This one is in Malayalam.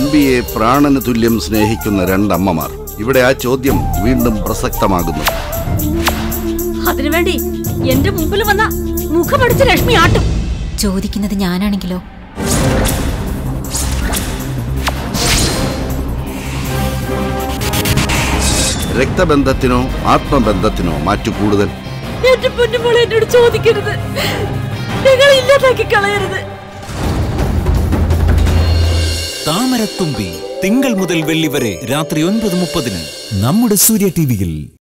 തമ്പിയെ പ്രാണന് തുല്യം സ്നേഹിക്കുന്ന രണ്ടമ്മമാർ ഇവിടെ ആ ചോദ്യം വീണ്ടും പ്രസക്തമാകുന്നു അതിനുവേണ്ടി എന്റെ മുമ്പിൽ വന്ന മുഖമടിച്ച് രശ്മി ആട്ടും ചോദിക്കുന്നത് ഞാനാണെങ്കിലോ രക്തബന്ധത്തിനോ ആത്മബന്ധത്തിനോ മാറ്റു കൂടുതൽ എന്റെ പൊന്നുമോളെ എന്നോട് ചോദിക്കരുത് ഞങ്ങൾ ഇല്ലാതാക്കി കളയരുത് താമരത്തുമ്പി തിങ്കൾ മുതൽ വെള്ളി വരെ രാത്രി ഒൻപത് മുപ്പതിന് നമ്മുടെ സൂര്യ ടിവിയിൽ